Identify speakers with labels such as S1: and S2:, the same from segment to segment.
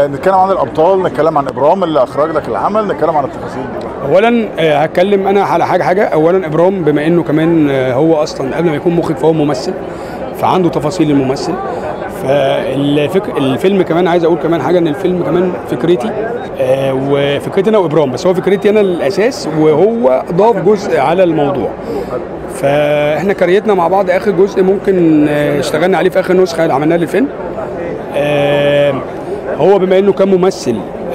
S1: نتكلم عن الابطال نتكلم عن ابرام اللي اخرج لك العمل نتكلم عن التفاصيل دي بقى.
S2: اولا آه، هتكلم انا على حاجه حاجه اولا ابرام بما انه كمان آه، هو اصلا قبل ما يكون مخرج فهو ممثل فعنده تفاصيل الممثل فالفك... الفيلم كمان عايز اقول كمان حاجه ان الفيلم كمان فكرتي آه وفكرتي انا وابرام بس هو فكرتي انا الاساس وهو ضاف جزء على الموضوع فاحنا كريتنا مع بعض اخر جزء ممكن آه، اشتغلنا عليه في اخر نسخه اللي عملناها للفيلم آه، هو بما انه كان ممثل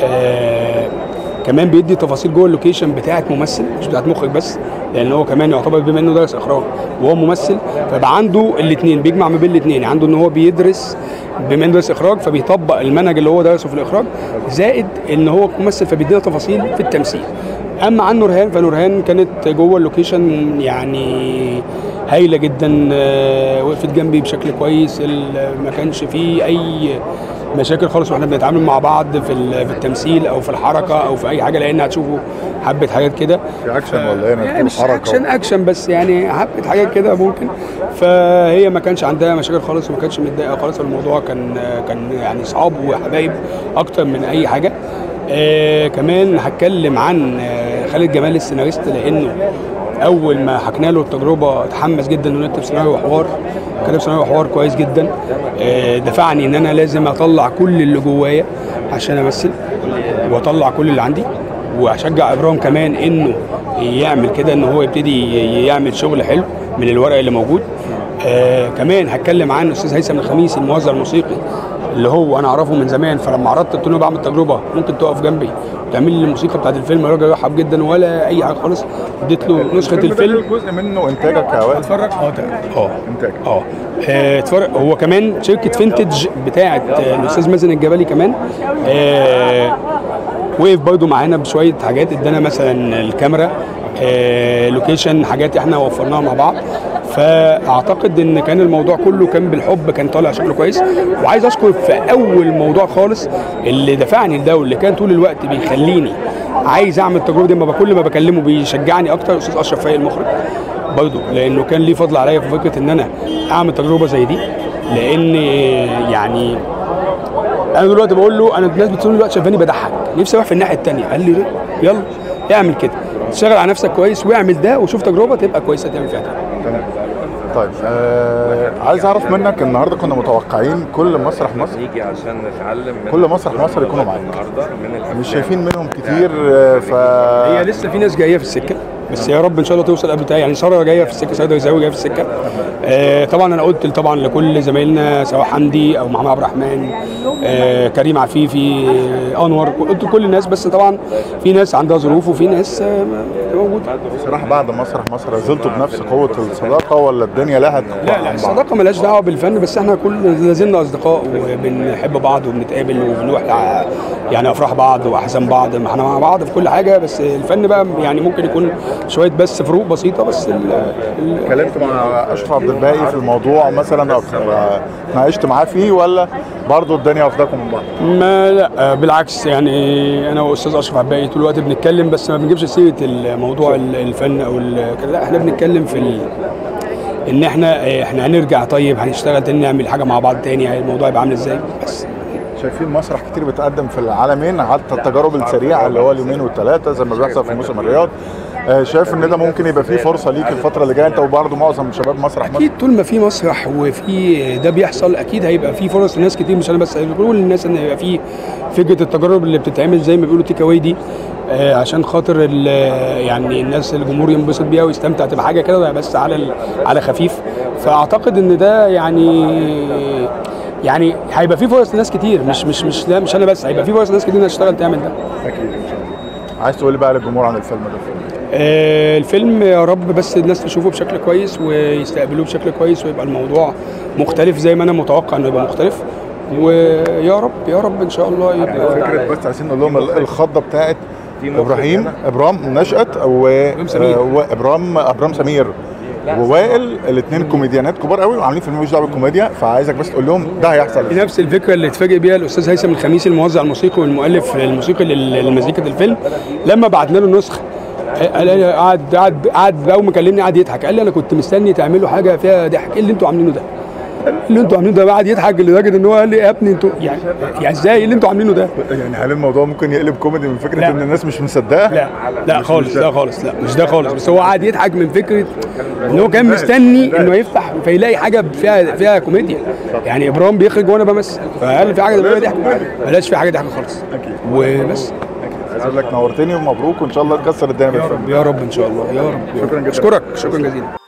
S2: آه، كمان بيدي تفاصيل جوه اللوكيشن بتاعت ممثل مش بتاعت مخرج بس لان هو كمان يعتبر بما انه درس اخراج وهو ممثل فبقى عنده الاثنين بيجمع ما بين الاثنين عنده ان هو بيدرس بما انه درس اخراج فبيطبق المنهج اللي هو درسه في الاخراج زائد ان هو ممثل فبيدينا تفاصيل في التمثيل اما عن نورهان فنورهان كانت جوه اللوكيشن يعني هايله جدا آه، وقفت جنبي بشكل كويس ال- ما كانش فيه اي مشاكل خالص واحنا بنتعامل مع بعض في ال- في التمثيل او في الحركه او في اي حاجه لان هتشوفوا حبه حاجات كده
S1: في اكشن ولا ايه
S2: يعني
S1: أنا
S2: مش
S1: بتقول حركه
S2: اكشن اكشن بس يعني حبه حاجات كده ممكن فهي ما كانش عندها مشاكل خالص وما كانتش متضايقه خالص الموضوع كان كان يعني اصحاب وحبايب اكتر من اي حاجه آه كمان هتكلم عن آه خالد جمال السيناريست لانه اول ما حكينا له التجربه اتحمس جدا انه يكتب سيناريو وحوار كتب سيناريو وحوار كويس جدا آه دفعني ان انا لازم اطلع كل اللي جوايا عشان امثل واطلع كل اللي عندي واشجع ابراهيم كمان انه يعمل كده ان هو يبتدي ي- يعمل شغل حلو من الورق اللي موجود آه كمان هتكلم عن استاذ هيثم الخميسي الموزع الموسيقي اللي هو انا اعرفه من زمان فلما عرضت قلت له بعمل تجربه ممكن تقف جنبي وتعمل لي الموسيقى بتاعت الفيلم الراجل رحب جدا ولا اي حاجه خالص اديت له نسخه الفيلم
S1: جزء منه انتاجك يا وائل
S2: اتفرج اه ده- اه
S1: انتاج
S2: اه آه، اتفرج هو كمان شركه فينتج بتاعه آه، الاستاذ مازن الجبلي كمان آه، وقف برضو معانا بشويه حاجات ادانا مثلا الكاميرا آه، لوكيشن حاجات احنا وفرناها مع بعض فاعتقد ان كان الموضوع كله كان بالحب كان طالع شكله كويس وعايز اشكر في اول موضوع خالص اللي دفعني لده واللي كان طول الوقت بيخليني عايز اعمل التجربه دي ما كل ما بكلمه بيشجعني اكتر استاذ اشرف فايق المخرج برضه لانه كان ليه فضل عليا في فكره ان انا اعمل تجربه زي دي لان يعني انا دلوقتي بقول له انا الناس بتقول دلوقتي شايفاني بضحك نفسي اروح في الناحيه الثانيه قال لي يلا اعمل كده اشتغل على نفسك كويس واعمل ده وشوف تجربه تبقى كويسه تعمل فيها ده
S1: تمام طيب آه عايز اعرف منك النهارده كنا متوقعين كل مسرح مصر
S3: نيجي عشان نتعلم من
S1: كل مسرح مصر يكونوا معاك.
S3: النهارده من الافلام
S1: مش شايفين منهم كتير آه ف
S2: هي لسه في ناس جايه في السكه بس يا رب ان شاء الله توصل قبل بتاعي يعني ساره جايه في السكه ساره رزاوي جايه في السكه آه طبعا انا قلت طبعا لكل زمايلنا سواء حمدي او محمد عبد الرحمن آه كريم عفيفي آه انور قلت لكل الناس بس طبعا في ناس عندها ظروف وفي ناس آه موجوده
S1: بصراحه بعد مسرح مصر زلتوا بنفس قوه الصداقه ولا الدنيا لها
S2: لا لا الصداقه ملهاش دعوه بالفن بس احنا كل لازلنا اصدقاء وبنحب بعض وبنتقابل وبنروح لع- يعني افراح بعض واحزان بعض ما احنا مع بعض في كل حاجه بس الفن بقى يعني ممكن يكون شويه بس فروق بسيطه بس ال ال
S1: اتكلمت مع اشرف عبد الباقي في الموضوع مثلا او آه، ناقشت معاه فيه ولا برضه الدنيا واخداكم من بعض
S2: ما لا بالعكس يعني انا واستاذ اشرف عباقي طول الوقت بنتكلم بس ما بنجيبش سيره الموضوع ال- الفن او ال- كده لا احنا بنتكلم في ال... ان احنا احنا هنرجع طيب هنشتغل تاني نعمل حاجه مع بعض تاني الموضوع يبقى عامل ازاي بس
S1: شايفين مسرح كتير بتقدم في العالمين حتى التجارب السريعه اللي هو اليومين والثلاثه زي ما بيحصل في موسم الرياض آه، شايف ان ده ممكن يبقى فيه فرصه ليك الفتره اللي جايه انت وبرضه معظم شباب مسرح مصر
S2: اكيد طول ما في مسرح وفي ده بيحصل اكيد هيبقى في فرص لناس كتير مش انا بس بقول للناس ان هيبقى في فكره التجارب اللي بتتعمل زي ما بيقولوا تيك اواي دي آه، عشان خاطر ال- يعني الناس الجمهور ينبسط بيها ويستمتع تبقى حاجه كده بس على ال- على خفيف فاعتقد ان ده يعني يعني هيبقى في فرص لناس كتير مش مش مش لا مش انا بس هيبقى في فرص لناس كتير انها تشتغل تعمل ده
S1: اكيد ان شاء الله عايز تقول لي بقى للجمهور عن الفيلم ده
S2: آه، الفيلم يا رب بس الناس تشوفه بشكل كويس ويستقبلوه بشكل كويس ويبقى الموضوع مختلف زي ما انا متوقع انه يبقى مختلف ويا رب يا رب ان شاء الله يبقى
S1: فكره بس عايزين نقول لهم الخضه بتاعت
S3: في مخرج
S1: ابراهيم
S3: هنا.
S1: ابرام نشأت و
S2: سمير.
S1: آه، وابرام ابرام سمير ووائل الاثنين كوميديانات كبار قوي وعاملين فيلم ملوش دعوه بالكوميديا فعايزك بس تقول لهم ده هيحصل
S2: نفس الفكره اللي اتفاجئ بيها الاستاذ هيثم الخميسي الموزع الموسيقي والمؤلف الموسيقي لل- لمزيكه الفيلم لما بعتنا له النسخه قال لي قعد قعد قعد اول ما كلمني قعد يضحك قال لي انا كنت مستني تعملوا حاجه فيها ضحك ايه اللي انتوا عاملينه ده اللي انتوا عاملينه ده قعد يضحك لدرجه ان هو قال لي يا ابني انتوا يعني يعني ازاي اللي انتوا عاملينه ده
S1: يعني هل الموضوع ممكن يقلب كوميدي من فكره
S2: لا.
S1: ان الناس مش مصدقه؟
S2: لا لا
S1: مش-
S2: خالص
S1: مش-
S2: لا خالص لا مش ده خالص بس هو قعد يضحك من فكره ان هو كان مستني انه يفتح فيلاقي حاجه فيها فيها كوميديا يعني ابراهيم بيخرج وانا بمثل فقال في حاجه فيها ضحك بلاش في حاجه ضحك خالص وبس
S1: عايز اقول لك نورتني ومبروك وان شاء الله تكسر الدنيا
S2: يا
S1: بالفيلم
S2: رب يا رب ان شاء الله يا رب
S1: شكراً جداً.
S2: اشكرك شكرا جزيلا